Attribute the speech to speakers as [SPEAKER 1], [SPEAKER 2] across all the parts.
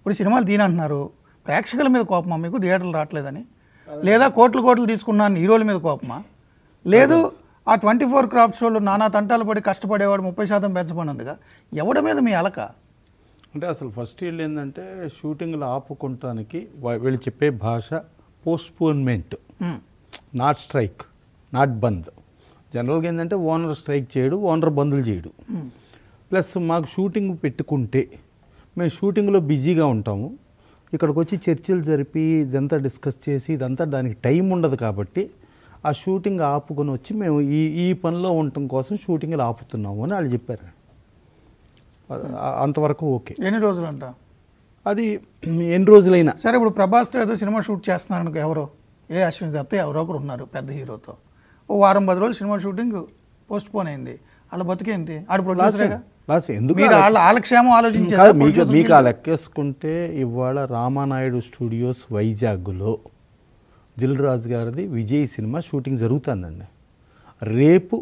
[SPEAKER 1] ఇప్పుడు సినిమాలు తీనంటున్నారు ప్రేక్షకుల మీద కోపమా మీకు థియేటర్లు రావట్లేదని లేదా కోట్లు కోట్లు తీసుకున్నాను హీరోల మీద కోపమా లేదు ఆ ట్వంటీ ఫోర్ క్రాఫ్ట్స్ వాళ్ళు నానా తంటాలు పడి కష్టపడేవాడు ముప్పై శాతం పెంచమన్నందుగా ఎవడి మీద మీ అలక
[SPEAKER 2] అంటే అసలు ఫస్ట్ వీళ్ళు ఏంటంటే షూటింగ్లు ఆపుకుంటానికి వా- వీళ్ళు చెప్పే భాష postponement
[SPEAKER 1] um.
[SPEAKER 2] Not strike not bandh జనరల్గా ఏంటంటే ఓనర్ స్ట్రైక్ చేయడు ఓనర్ బందులు చేయడు ప్లస్ మాకు షూటింగ్ పెట్టుకుంటే మేము షూటింగ్లో బిజీగా ఉంటాము ఇక్కడికి వచ్చి చర్చలు జరిపి ఇదంతా డిస్కస్ చేసి ఇదంతా దానికి టైం ఉండదు కాబట్టి ఆ షూటింగ్ ఆపుకొని వచ్చి మేము ఈ ఈ పనిలో ఉండటం కోసం షూటింగ్లు ఆపుతున్నాము అని వాళ్ళు చెప్పారు ఆ- అంతవరకు ఓకే
[SPEAKER 1] ఎన్ని రోజులు అంట
[SPEAKER 2] అది ఎన్ని రోజులైనా
[SPEAKER 1] సరే ఇప్పుడు ప్రభాస్తో ఏదో సినిమా షూట్ చేస్తున్నారు అనుకో ఎవరో ఏ అశ్విన్ దత్త ఎవరో ఒకరు ఉన్నారు పెద్ద హీరోతో ఓ వారం పది రోజులు సినిమా షూటింగ్ పోస్ట్ పోన్ అయింది వాళ్ళ బతికేంటి ఆడు ప్రొడ్యూసరేగా
[SPEAKER 2] లాస్ ఎందుకు
[SPEAKER 1] మీరు వాళ్ళ వాళ్ళ క్షేమం
[SPEAKER 2] కాదు
[SPEAKER 1] ఆలోచించారు
[SPEAKER 2] మీకు మీకు ఆ లెక్కేసుకుంటే ఇవాళ రామానాయుడు స్టూడియోస్ వైజాగ్లో దిల్ రాజు గారిది విజయ్ సినిమా షూటింగ్ జరుగుతుందండి రేపు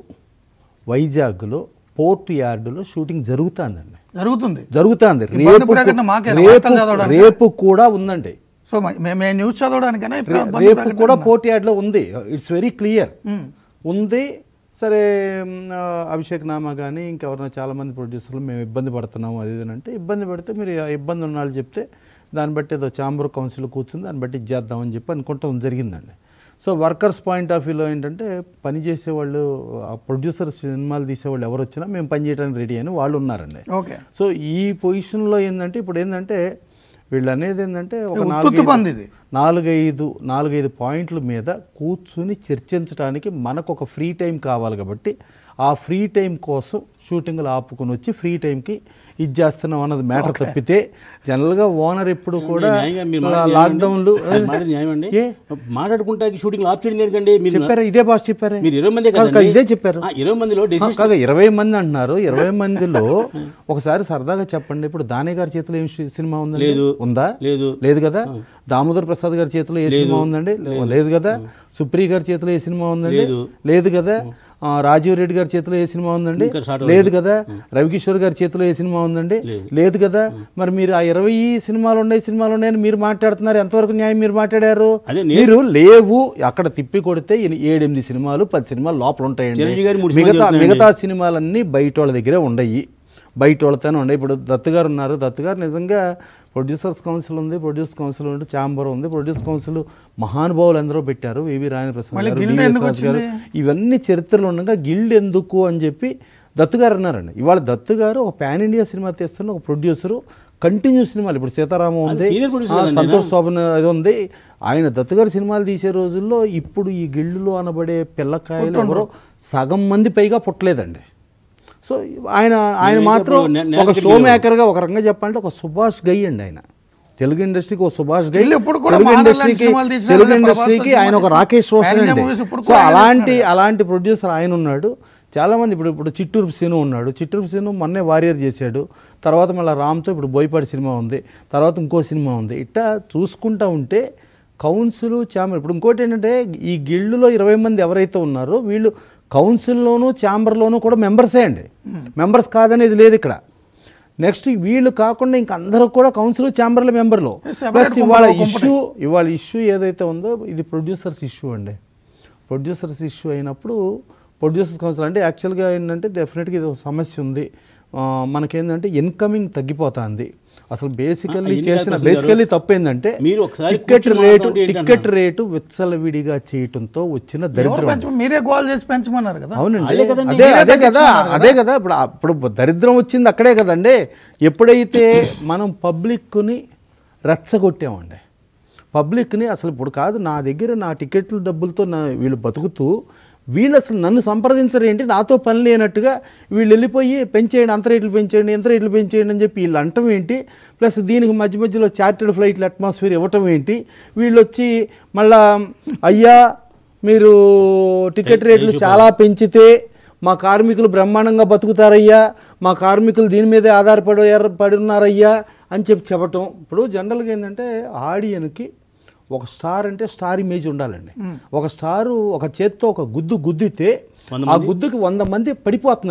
[SPEAKER 2] వైజాగ్లో పోర్ట్ యార్డులో షూటింగ్ జరుగుతుందండి
[SPEAKER 1] జరుగుతుంది
[SPEAKER 2] జరుగుతుంది
[SPEAKER 1] ఇబ్బంది
[SPEAKER 2] రేపు
[SPEAKER 1] పడకుండా మాకేనా?
[SPEAKER 2] రేపు
[SPEAKER 1] వార్తలు చదవడానికి?
[SPEAKER 2] రేపు కూడా ఉందండి
[SPEAKER 1] సో మేము న్యూస్ చదవడానికైనా ఇప్పుడు
[SPEAKER 2] రే-
[SPEAKER 1] ఇబ్బంది
[SPEAKER 2] రేపు
[SPEAKER 1] ప్రకటన
[SPEAKER 2] కూడా
[SPEAKER 1] ఉందా?
[SPEAKER 2] పోర్ట్ యార్డ్లో ఉంది ఇట్స్ వెరీ క్లియర్
[SPEAKER 1] ఉమ్.
[SPEAKER 2] ఉంది సరే మ్, ఆ, అభిషేక్ నామా కానీ ఇంకెవరైనా చాలామంది ప్రొడ్యూసర్లు మేము ఇబ్బంది పడుతున్నాము అది ఇది అని అంటే ఇబ్బంది పడితే మీరు ఆ ఇబ్బంది ఉన్న వాళ్ళు చెప్తే దాన్ని బట్టి ఏదో ఛాంబర్ కౌన్సిల్ కూర్చుంది దాన్ని బట్టి ఇచ్చేద్దామని చెప్పి అనుకుంటాం జరిగిందండి సో వర్కర్స్ పాయింట్ ఆఫ్ వ్యూలో ఏంటంటే పని చేసేవాళ్ళు ఆ ప్రొడ్యూసర్ సినిమాలు తీసేవాళ్ళు ఎవరు వచ్చినా మేము పని చేయడానికి రెడీ అని వాళ్ళు ఉన్నారండి
[SPEAKER 1] ఓకే
[SPEAKER 2] సో ఈ పొజిషన్లో ఏంటంటే ఇప్పుడు ఏంటంటే వీళ్ళు అనేది ఏంటంటే ఒక
[SPEAKER 1] ఉత్తుత్తు
[SPEAKER 2] నాలుగైదు-
[SPEAKER 1] పంది ఇది.
[SPEAKER 2] నాలుగైదు నాలుగైదు పాయింట్ల మీద కూర్చుని చర్చించడానికి మనకు ఒక ఫ్రీ టైం కావాలి కాబట్టి ఆ ఫ్రీ టైం కోసం షూటింగ్లు ఆపుకొని వచ్చి ఫ్రీ టైంకి ఇది చేస్తున్నాం అన్నది మ్యాటర్ తప్పితే జనరల్గా ఓనర్ ఎప్పుడు కూడా
[SPEAKER 3] న్యాయంగా మీరు మాట
[SPEAKER 2] లాక్డౌన్లు
[SPEAKER 3] న్యాయమండి? మాట న్యాయమండి
[SPEAKER 2] ఏ?
[SPEAKER 3] మాట్లాడుకుంటా షూటింగ్ ఆఫ్ చేయడం ఎందుకండి మీరు
[SPEAKER 2] చెప్పారా ఇదే భాష చెప్పారే
[SPEAKER 3] మీరు ఇరవై మంది
[SPEAKER 2] కాదు, కాదు, ఇదే చెప్పారు
[SPEAKER 3] ఇరవై మందిలో
[SPEAKER 2] ఆ,
[SPEAKER 3] డెసిషన్
[SPEAKER 2] కాదు ఇరవై మంది అంటున్నారు ఇరవై మందిలో ఒకసారి సరదాగా చెప్పండి ఇప్పుడు దానే గారి చేతిలో ఏం షి- సినిమా ఉందండి
[SPEAKER 3] లేదు.
[SPEAKER 2] ఉందా
[SPEAKER 3] లేదు.
[SPEAKER 2] లేదు కదా దామోదర్ ప్రసాద్ గారి చేతిలో ఏ సినిమా ఉందండి లే- లేదు కదా సుప్రియ గారి చేతిలో ఏ సినిమా ఉందండి
[SPEAKER 3] లేదు.
[SPEAKER 2] లేదు కదా ఆ, రాజీవ్ రెడ్డి గారి చేతిలో ఏ సినిమా ఉందండి
[SPEAKER 3] ఇంకా start
[SPEAKER 2] లేదు కదా రవికిషోర్ గారి చేతిలో ఏ సినిమా ఉందండి లేదు కదా మరి మీరు ఆ ఇరవై సినిమాలు ఉన్నాయి సినిమాలు ఉన్నాయని మీరు మాట్లాడుతున్నారు ఎంతవరకు న్యాయం మీరు మాట్లాడారు
[SPEAKER 3] అదే నేను-
[SPEAKER 2] మీరు లేవు అక్కడ తిప్పి కొడితే ఎని- ఏడెనిమిది సినిమాలు పది సినిమాలు లోపల
[SPEAKER 3] చిరంజీవి గారు
[SPEAKER 2] ఉంటాయండి
[SPEAKER 3] మూడు
[SPEAKER 2] మిగతా
[SPEAKER 3] సినిమాలు
[SPEAKER 2] మిగతా సినిమాలన్నీ బయట వాళ్ళ దగ్గరే ఉండయి బయట వాళ్ళతోనే ఉన్నాయి ఇప్పుడు దత్తు గారు ఉన్నారు దత్తు గారు నిజంగా ప్రొడ్యూసర్స్ కౌన్సిల్ ఉంది ప్రొడ్యూసర్ కౌన్సిల్ ఉంది ఛాంబర్ ఉంది ప్రొడ్యూసర్ కౌన్సిల్ మహానుభావులు ఎందరో పెట్టారు వివి రాయన ప్రసాద్
[SPEAKER 1] మళ్ళీ
[SPEAKER 2] గారు,
[SPEAKER 1] గిల్డ్
[SPEAKER 2] డివిఎస్
[SPEAKER 1] ఎందుకు
[SPEAKER 2] రాజు గారు
[SPEAKER 1] వచ్చింది?
[SPEAKER 2] ఇవన్నీ చరిత్రలు ఉండగా గిల్డ్ ఎందుకు అని చెప్పి దత్తు గారు అన్నారండి ఇవాళ దత్తు గారు ఒక పాన్ ఇండియా సినిమా తీస్తున్న ఒక ప్రొడ్యూసరు కంటిన్యూ సినిమాలు ఇప్పుడు సీతారామం ఉంది
[SPEAKER 3] senior producer
[SPEAKER 2] ఆ,
[SPEAKER 3] కదండి
[SPEAKER 2] సంతోష్ శోభన్ అది ఉంది ఆయన దత్తు గారి సినిమాలు తీసే రోజుల్లో ఇప్పుడు ఈ గిల్డులో అనబడే పిల్లకాయలు ఎవరో సగం మంది పైగా పుట్టలేదండి సో ఆయన ఆయన
[SPEAKER 3] నేనైతే
[SPEAKER 2] మాత్రం
[SPEAKER 3] ఇప్పుడు నే-
[SPEAKER 2] ఒక
[SPEAKER 3] నేనైతే
[SPEAKER 2] షో మేకర్గా ఒక రకంగా చెప్పాలంటే ఒక సుభాష్ గై అండి ఆయన తెలుగు ఇండస్ట్రీకి ఒక సుభాష్ గై
[SPEAKER 1] Still ఇప్పుడు కూడా
[SPEAKER 2] తెలుగు
[SPEAKER 1] మానవ
[SPEAKER 2] ఇండస్ట్రీకి
[SPEAKER 1] సినిమాలు తీసిన
[SPEAKER 2] తెలుగు
[SPEAKER 1] వాళ్ళే
[SPEAKER 2] ఇండస్ట్రీకి
[SPEAKER 1] ప్రభాస్తో
[SPEAKER 2] ఆయన ఒక
[SPEAKER 1] సినిమా
[SPEAKER 2] రాకేష్
[SPEAKER 1] తీసిన
[SPEAKER 2] రోషన్
[SPEAKER 1] Pan India
[SPEAKER 2] అండి
[SPEAKER 1] movies ఇప్పుడు
[SPEAKER 2] సో
[SPEAKER 1] కూడా ఆయన
[SPEAKER 2] అలాంటి అలాంటి ప్రొడ్యూసర్ ఆయన ఉన్నాడు చాలామంది ఇప్పుడు ఇప్పుడు చిట్టూరు సీను ఉన్నాడు చిట్టూరు సీను మొన్నే వారియర్ చేశాడు తర్వాత మళ్ళీ రామ్తో ఇప్పుడు బోయపాటి సినిమా ఉంది తర్వాత ఇంకో సినిమా ఉంది ఇట్టా చూసుకుంటా ఉంటే కౌన్సిల్ ఛాంబర్ ఇప్పుడు ఇంకోటి ఏంటంటే ఈ గిల్డులో ఇరవై మంది ఎవరైతే ఉన్నారో వీళ్ళు కౌన్సిల్లోనూ ఛాంబర్లోనూ కూడా మెంబర్సే అండి మెంబర్స్ కాదనేది లేదు ఇక్కడ నెక్స్ట్ వీళ్ళు కాకుండా ఇంక అందరూ కూడా కౌన్సిల్ ఛాంబర్ల మెంబర్లు
[SPEAKER 1] Separate
[SPEAKER 2] ప్లస్ ఇవాళ
[SPEAKER 1] కుంపటి.
[SPEAKER 2] ఇష్యూ ఇవాళ ఇష్యూ ఏదైతే ఉందో ఇది ప్రొడ్యూసర్స్ ఇష్యూ అండి ప్రొడ్యూసర్స్ ఇష్యూ అయినప్పుడు ప్రొడ్యూసర్స్ కౌన్సిల్ అంటే యాక్చువల్గా ఏంటంటే డెఫినెట్గా ఇది ఒక సమస్య ఉంది ఆ, మనకేంటంటే ఇన్కమింగ్ తగ్గిపోతుంది అసలు బేసికల్లీ
[SPEAKER 3] ఆ, ఎన్ని
[SPEAKER 2] చేసిన
[SPEAKER 3] కాదు ప్రసాద్
[SPEAKER 2] బేసికల్లీ తప్పు ఏంటంటే
[SPEAKER 3] మీరు ఒకసారి
[SPEAKER 2] టికెట్
[SPEAKER 3] కూర్చుని
[SPEAKER 2] రేటు
[SPEAKER 3] మాట్లాడండి ఏంటి
[SPEAKER 2] టికెట్ రేటు విచ్చలవిడిగా చేయటంతో వచ్చిన
[SPEAKER 1] ఎవరు
[SPEAKER 2] దరిద్రం
[SPEAKER 1] పెంచ మీరే గోల్ చేసి పెంచమన్నారు కదా
[SPEAKER 2] అవునండి
[SPEAKER 3] వాళ్ళే కదండి.
[SPEAKER 2] అదే
[SPEAKER 1] మీరే
[SPEAKER 2] అదే కదా
[SPEAKER 1] తగ్గించుకున్నారు
[SPEAKER 2] అదే కదా ఇప్పుడు ఆ- ఇప్పుడు దరిద్రం వచ్చింది అక్కడే కదండి ఎప్పుడైతే మనం పబ్లిక్ని రెచ్చగొట్టామండి పబ్లిక్ని అసలు ఇప్పుడు కాదు నా దగ్గర నా టికెట్ల డబ్బులతో నా వీళ్ళు బతుకుతూ వీళ్ళు అసలు నన్ను సంప్రదించరు ఏంటి నాతో పని లేనట్టుగా వీళ్ళు వెళ్ళిపోయి పెంచేయండి అంత రేట్లు పెంచేయండి ఎంత రేట్లు పెంచేయండి అని చెప్పి వీళ్ళు అంటం ఏంటి ప్లస్ దీనికి మధ్య మధ్యలో చార్టెడ్ ఫ్లైట్ల అట్మాస్ఫియర్ ఇవ్వటం ఏంటి వీళ్ళు వచ్చి మళ్ళా అయ్యా మీరు టికెట్ రేట్లు చాలా పెంచితే మా కార్మికులు బ్రహ్మాండంగా బతుకుతారయ్యా మా కార్మికులు దీని మీదే ఆధారపడి పడి ఉన్నారయ్యా అని చెప్పి చెప్పటం ఇప్పుడు జనరల్గా ఏంటంటే ఆడియన్కి ఒక స్టార్ అంటే స్టార్ ఇమేజ్ ఉండాలండి ఒక స్టారు ఒక చేత్తో ఒక గుద్దు గుద్దితే ఆ గుద్దుకి వంద మంది పడిపోతున్నారు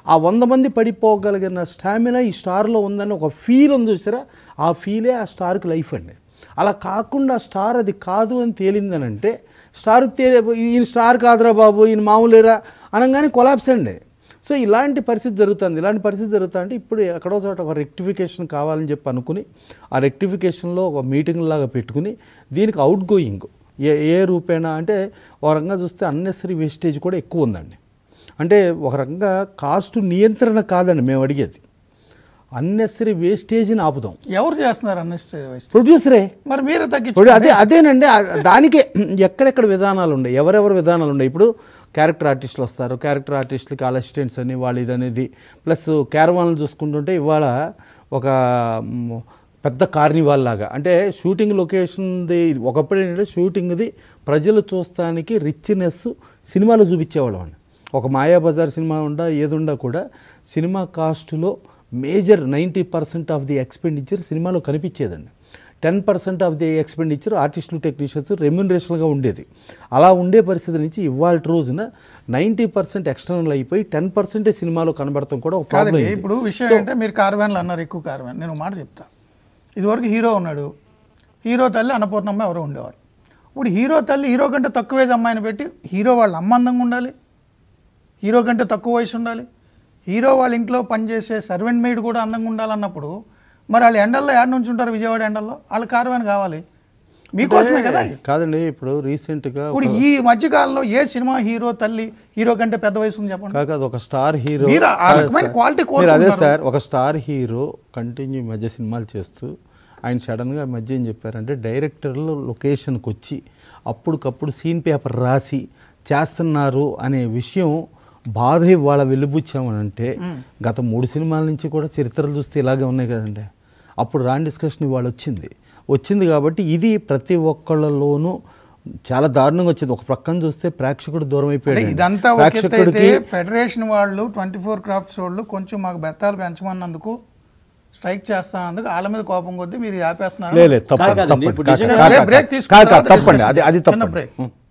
[SPEAKER 2] ఆ వంద మంది పడిపోగలిగిన స్టామినా ఈ స్టార్లో ఉందని ఒక ఫీల్ ఉంది చూసారా ఆ ఫీలే ఆ స్టార్కి లైఫ్ అండి అలా కాకుండా స్టార్ అది కాదు అని తేలిందని అంటే స్టార్ తేలి ఈయన స్టార్ కాదురా బాబు ఈయన మామూలేరా అనగానే కొలాప్స్ అండి సో ఇలాంటి పరిస్థితి జరుగుతుంది ఇలాంటి పరిస్థితి జరుగుతా అంటే ఇప్పుడు ఎక్కడో చోట ఒక రెక్టిఫికేషన్ కావాలని చెప్పి అనుకుని ఆ రెక్టిఫికేషన్లో ఒక మీటింగ్ లాగా పెట్టుకుని దీనికి అవుట్ గోయింగ్ ఏ ఏ రూపేణా అంటే ఒక రకంగా చూస్తే అన్నెసరీ వేస్టేజ్ కూడా ఎక్కువ ఉందండి అంటే ఒక రకంగా కాస్ట్ నియంత్రణ కాదండి మేము అడిగేది అన్నెసరీ వేస్టేజ్ని ఆపుదాం
[SPEAKER 1] ఎవరు చేస్తున్నారు అన్నెస్ట్
[SPEAKER 2] ప్రొడ్యూసరే
[SPEAKER 1] మరి మీరే
[SPEAKER 2] ఇప్పుడు
[SPEAKER 1] తగ్గించు
[SPEAKER 2] అదే అదేనండి ఆ- దానికే ఎక్కడెక్కడ విధానాలు ఉన్నాయి ఎవరెవరు విధానాలు ఉన్నాయి ఇప్పుడు క్యారెక్టర్ ఆర్టిస్టులు వస్తారు క్యారెక్టర్ ఆర్టిస్టులకి వాళ్ళ అసిస్టెంట్స్ అని వాళ్ళు ఇది అనేది ప్లస్ క్యారవాన్లు చూసుకుంటుంటే ఇవాళ ఒక మ్, పెద్ద కార్నివాల్ లాగా అంటే షూటింగ్ లొకేషన్ది ఒకప్పుడు ఏంటంటే షూటింగ్ది ప్రజలు చూస్తానికి రిచ్నెస్ సినిమాలో చూపించేవాళ్ళం అండి ఒక మాయాబజార్ సినిమా ఉండా ఏదుండా కూడా సినిమా కాస్ట్లో major ninety percent of the expenditure సినిమాలో కనిపించేదండి ten percent of the expenditure ఆర్టిస్టులు టెక్నీషియన్స్ రెమ్యునరేషన్గా ఉండేది అలా ఉండే పరిస్థితి నుంచి ఇవాళ రోజున నైంటీ పర్సెంట్ ఎక్స్టర్నల్ అయిపోయి టెన్ పర్సెంటే సినిమాలో కనబడటం కూడా ఒక ప్రాబ్లం
[SPEAKER 1] కాదండి ఇప్పుడు విషయం ఏంటంటే మీరు కార్వాన్లు అన్నారు ఎక్కువ కార్వాన్ నేను ఒక మాట చెప్తా ఇదివరకు హీరో ఉన్నాడు హీరో తల్లి అన్నపూర్ణమ్మ ఎవరో ఉండేవారు ఇప్పుడు హీరో తల్లి హీరో కంటే తక్కువ ఏజ్ అమ్మాయిని పెట్టి హీరో వాళ్ళ అమ్మ అందంగా ఉండాలి హీరో కంటే తక్కువ వయసు ఉండాలి హీరో వాళ్ళ ఇంట్లో పనిచేసే సర్వెంట్ మెయిడ్ కూడా అందంగా ఉండాలన్నప్పుడు మరి వాళ్ళు ఎండల్లో యాడ్ నుంచి ఉంటారు విజయవాడ ఎండల్లో వాళ్ళు కార్వాన్ కావాలి మీకోసమే కదా ఇది.
[SPEAKER 2] కాదండి ఇప్పుడు రీసెంట్గా
[SPEAKER 1] ఇప్పుడు ఈ మధ్యకాలంలో ఏ సినిమా హీరో తల్లి హీరో కంటే పెద్ద వయసు ఉంది చెప్పండి
[SPEAKER 2] కాక ఒక స్టార్ హీరో
[SPEAKER 1] మీరు ఆ
[SPEAKER 2] కాదు
[SPEAKER 1] రకమైన
[SPEAKER 2] సార్.
[SPEAKER 1] quality
[SPEAKER 2] మీరు అదే
[SPEAKER 1] కోరుకుంటున్నారు.
[SPEAKER 2] సార్ ఒక స్టార్ హీరో కంటిన్యూ ఈ మధ్య సినిమాలు చేస్తూ ఆయన సడన్గా ఈ మధ్య ఏం చెప్పారంటే డైరెక్టర్లు లొకేషన్కి వచ్చి అప్పటికప్పుడు సీన్ పేపర్ రాసి చేస్తున్నారు అనే విషయం బాధ ఇవాళ వెలుబుచ్చామని అంటే గత మూడు సినిమాల నుంచి కూడా చరిత్రలు చూస్తే ఇలాగే ఉన్నాయి కదండి అప్పుడు రాని డిస్కషన్ ఇవాళ వచ్చింది వచ్చింది కాబట్టి ఇది ప్రతి ఒక్కళ్ళలోనూ చాలా దారుణంగా వచ్చింది ఒక ప్రక్కన చూస్తే ప్రేక్షకుడు దూరం
[SPEAKER 1] అంటే
[SPEAKER 2] అయిపోయాడు
[SPEAKER 1] ఇదంతా ఒక ఎత్తు అయితే
[SPEAKER 2] ప్రేక్షకుడికి
[SPEAKER 1] ఫెడరేషన్ వాళ్ళు ట్వంటీ ఫోర్ క్రాఫ్ట్స్ వాళ్ళు కొంచెం మాకు బెత్తాలు పెంచమన్నందుకు స్ట్రైక్ చేస్తానందుకు వాళ్ళ మీద కోపం కొద్దీ మీరు ఆపేస్తున్నారు
[SPEAKER 2] లే, లే, తప్పండి,
[SPEAKER 3] కాదు, కాదండి.
[SPEAKER 2] తప్పండి,
[SPEAKER 3] ఇప్పుడు
[SPEAKER 2] కాదు,
[SPEAKER 3] నిజంగా
[SPEAKER 2] కాదు,
[SPEAKER 1] అదే
[SPEAKER 2] కాదు,
[SPEAKER 1] బ్రేక్
[SPEAKER 2] కాదు,
[SPEAKER 1] తీసుకున్న
[SPEAKER 2] కాదు,
[SPEAKER 1] తర్వాత
[SPEAKER 2] తప్పండి
[SPEAKER 1] discussion.
[SPEAKER 2] అది అది
[SPEAKER 1] చిన్న
[SPEAKER 2] తప్పండి
[SPEAKER 1] బ్రేక్.
[SPEAKER 2] ఉం.